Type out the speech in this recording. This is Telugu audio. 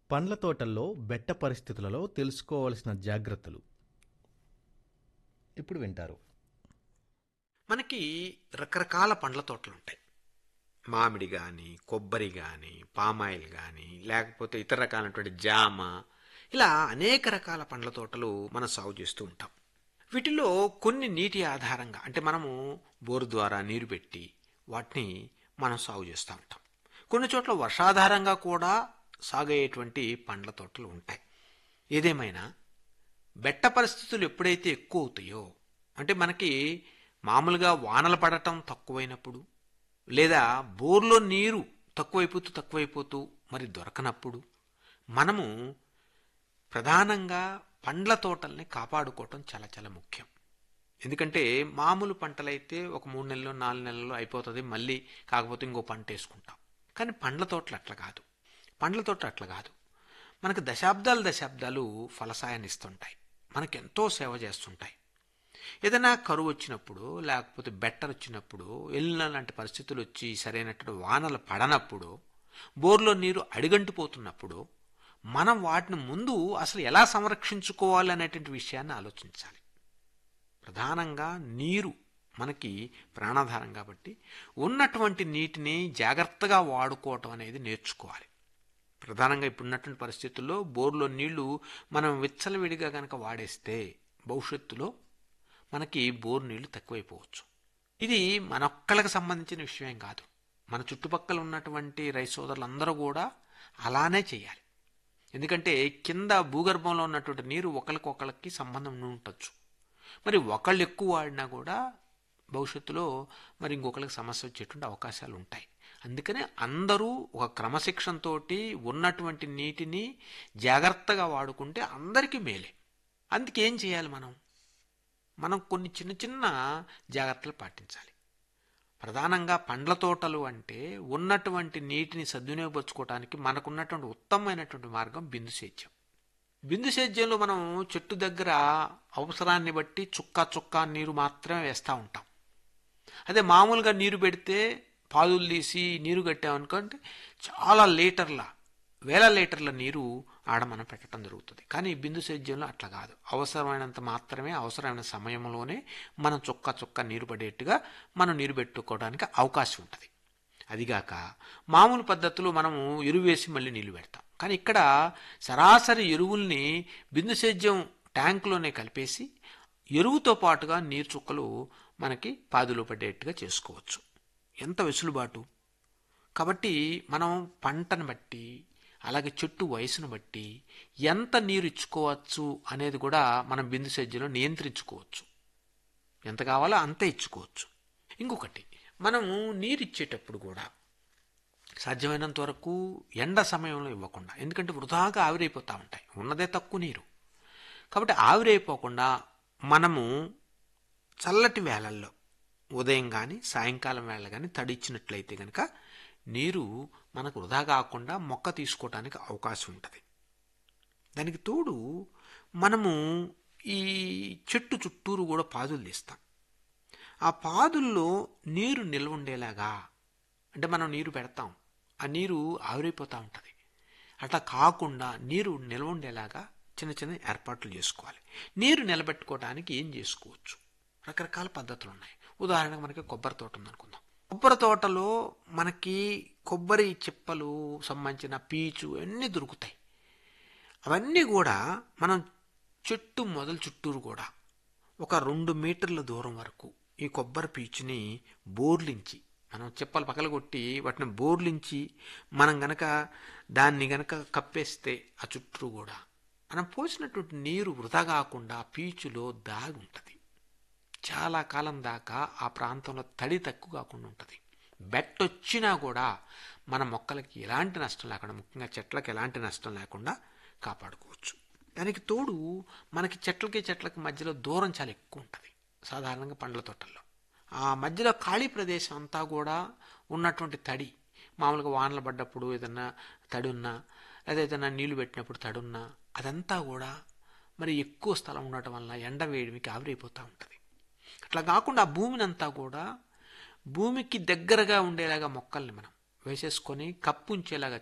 పండ్ల తోటల్లో బెట్ట పరిస్థితులలో తెలుసుకోవలసిన జాగ్రత్తలు ఇప్పుడు వింటారు మనకి రకరకాల పండ్ల తోటలు ఉంటాయి మామిడి కానీ కొబ్బరి కానీ పామాయిల్ కానీ లేకపోతే ఇతర రకాలైనటువంటి జామ ఇలా అనేక రకాల పండ్ల తోటలు మనం సాగు చేస్తూ ఉంటాం వీటిలో కొన్ని నీటి ఆధారంగా అంటే మనము బోరు ద్వారా నీరు పెట్టి వాటిని మనం సాగు చేస్తూ ఉంటాం కొన్ని చోట్ల వర్షాధారంగా కూడా సాగయ్యేటువంటి పండ్ల తోటలు ఉంటాయి ఏదేమైనా బెట్ట పరిస్థితులు ఎప్పుడైతే ఎక్కువ అవుతాయో అంటే మనకి మామూలుగా వానలు పడటం తక్కువైనప్పుడు లేదా బోర్లో నీరు తక్కువైపోతూ తక్కువైపోతూ మరి దొరకనప్పుడు మనము ప్రధానంగా పండ్ల తోటల్ని కాపాడుకోవటం చాలా చాలా ముఖ్యం ఎందుకంటే మామూలు పంటలైతే ఒక మూడు నెలలు నాలుగు నెలలు అయిపోతుంది మళ్ళీ కాకపోతే ఇంకో పంట వేసుకుంటాం కానీ పండ్ల తోటలు అట్లా కాదు పండ్ల తోటలు అట్లా కాదు మనకు దశాబ్దాలు దశాబ్దాలు ఫలసాయాన్ని ఇస్తుంటాయి మనకు ఎంతో సేవ చేస్తుంటాయి ఏదైనా కరువు వచ్చినప్పుడు లేకపోతే బెట్టర్ వచ్చినప్పుడు వెళ్ళిన లాంటి పరిస్థితులు వచ్చి సరైనటువంటి వానలు పడనప్పుడు బోర్లో నీరు అడిగంటిపోతున్నప్పుడు మనం వాటిని ముందు అసలు ఎలా సంరక్షించుకోవాలి అనేటువంటి విషయాన్ని ఆలోచించాలి ప్రధానంగా నీరు మనకి ప్రాణాధారం కాబట్టి ఉన్నటువంటి నీటిని జాగ్రత్తగా వాడుకోవటం అనేది నేర్చుకోవాలి ప్రధానంగా ఇప్పుడున్నటువంటి పరిస్థితుల్లో బోర్లో నీళ్లు మనం విచ్చలవిడిగా కనుక వాడేస్తే భవిష్యత్తులో మనకి బోర్ నీళ్లు తక్కువైపోవచ్చు ఇది మనొక్కళ్ళకి సంబంధించిన విషయం కాదు మన చుట్టుపక్కల ఉన్నటువంటి రైతు సోదరులందరూ కూడా అలానే చేయాలి ఎందుకంటే కింద భూగర్భంలో ఉన్నటువంటి నీరు ఒకరికొకరికి సంబంధం ఉండొచ్చు మరి ఒకళ్ళు ఎక్కువ వాడినా కూడా భవిష్యత్తులో మరి ఇంకొకరికి సమస్య వచ్చేటువంటి అవకాశాలు ఉంటాయి అందుకనే అందరూ ఒక క్రమశిక్షణతో ఉన్నటువంటి నీటిని జాగ్రత్తగా వాడుకుంటే అందరికీ మేలే అందుకే ఏం చేయాలి మనం మనం కొన్ని చిన్న చిన్న జాగ్రత్తలు పాటించాలి ప్రధానంగా పండ్ల తోటలు అంటే ఉన్నటువంటి నీటిని సద్వినియోగపరచుకోవడానికి మనకున్నటువంటి ఉత్తమమైనటువంటి మార్గం బిందు సేద్యం బిందు సేద్యంలో మనం చెట్టు దగ్గర అవసరాన్ని బట్టి చుక్క చుక్క నీరు మాత్రమే వేస్తూ ఉంటాం అదే మామూలుగా నీరు పెడితే పాదులు తీసి నీరు కట్టామనుకోంటే చాలా లీటర్ల వేల లీటర్ల నీరు ఆడ మనం పెట్టడం జరుగుతుంది కానీ బిందు సేద్యంలో అట్లా కాదు అవసరమైనంత మాత్రమే అవసరమైన సమయంలోనే మనం చుక్క చుక్క నీరు పడేట్టుగా మనం నీరు పెట్టుకోవడానికి అవకాశం ఉంటుంది అదిగాక మామూలు పద్ధతిలో మనము ఎరువు వేసి మళ్ళీ నీళ్లు పెడతాం కానీ ఇక్కడ సరాసరి ఎరువుల్ని బిందు సేద్యం ట్యాంకులోనే కలిపేసి ఎరువుతో పాటుగా నీరు చుక్కలు మనకి పాదులో పడేట్టుగా చేసుకోవచ్చు ఎంత వెసులుబాటు కాబట్టి మనం పంటను బట్టి అలాగే చెట్టు వయసును బట్టి ఎంత నీరు ఇచ్చుకోవచ్చు అనేది కూడా మనం బిందు సేద్యంలో నియంత్రించుకోవచ్చు ఎంత కావాలో అంతే ఇచ్చుకోవచ్చు ఇంకొకటి మనము నీరు ఇచ్చేటప్పుడు కూడా సాధ్యమైనంత వరకు ఎండ సమయంలో ఇవ్వకుండా ఎందుకంటే వృధాగా ఆవిరైపోతూ ఉంటాయి ఉన్నదే తక్కువ నీరు కాబట్టి ఆవిరైపోకుండా మనము చల్లటి వేళల్లో ఉదయం కానీ సాయంకాలం వేళ కానీ తడిచ్చినట్లయితే కనుక నీరు మనకు వృధా కాకుండా మొక్క తీసుకోవడానికి అవకాశం ఉంటుంది దానికి తోడు మనము ఈ చెట్టు చుట్టూరు కూడా పాదులు తీస్తాం ఆ పాదుల్లో నీరు నిల్వ ఉండేలాగా అంటే మనం నీరు పెడతాం ఆ నీరు ఆవిరైపోతూ ఉంటుంది అట్లా కాకుండా నీరు నిల్వ ఉండేలాగా చిన్న చిన్న ఏర్పాట్లు చేసుకోవాలి నీరు నిలబెట్టుకోవడానికి ఏం చేసుకోవచ్చు రకరకాల పద్ధతులు ఉన్నాయి ఉదాహరణకు మనకి కొబ్బరి తోట ఉందనుకుందాం కొబ్బరి తోటలో మనకి కొబ్బరి చిప్పలు సంబంధించిన పీచు అన్నీ దొరుకుతాయి అవన్నీ కూడా మనం చెట్టు మొదలు చుట్టూరు కూడా ఒక రెండు మీటర్ల దూరం వరకు ఈ కొబ్బరి పీచుని బోర్లించి మనం చెప్పలు పగలగొట్టి వాటిని బోర్లించి మనం గనక దాన్ని గనక కప్పేస్తే ఆ చుట్టూ కూడా మనం పోసినటువంటి నీరు వృధా కాకుండా పీచులో దాగి ఉంటుంది చాలా కాలం దాకా ఆ ప్రాంతంలో తడి తక్కువ కాకుండా ఉంటుంది బెట్ వచ్చినా కూడా మన మొక్కలకి ఎలాంటి నష్టం లేకుండా ముఖ్యంగా చెట్లకి ఎలాంటి నష్టం లేకుండా కాపాడుకోవచ్చు దానికి తోడు మనకి చెట్లకి చెట్లకి మధ్యలో దూరం చాలా ఎక్కువ ఉంటుంది సాధారణంగా పండ్ల తోటల్లో ఆ మధ్యలో ఖాళీ ప్రదేశం అంతా కూడా ఉన్నటువంటి తడి మామూలుగా వానలు పడ్డప్పుడు ఏదన్నా తడి ఉన్నా లేదా ఏదైనా నీళ్లు పెట్టినప్పుడు తడి ఉన్నా అదంతా కూడా మరి ఎక్కువ స్థలం ఉండటం వల్ల ఎండ వేడిమికి ఆవిరైపోతూ ఉంటుంది అట్లా కాకుండా ఆ భూమిని అంతా కూడా భూమికి దగ్గరగా ఉండేలాగా మొక్కల్ని మనం వేసేసుకొని కప్పు ఉంచేలాగా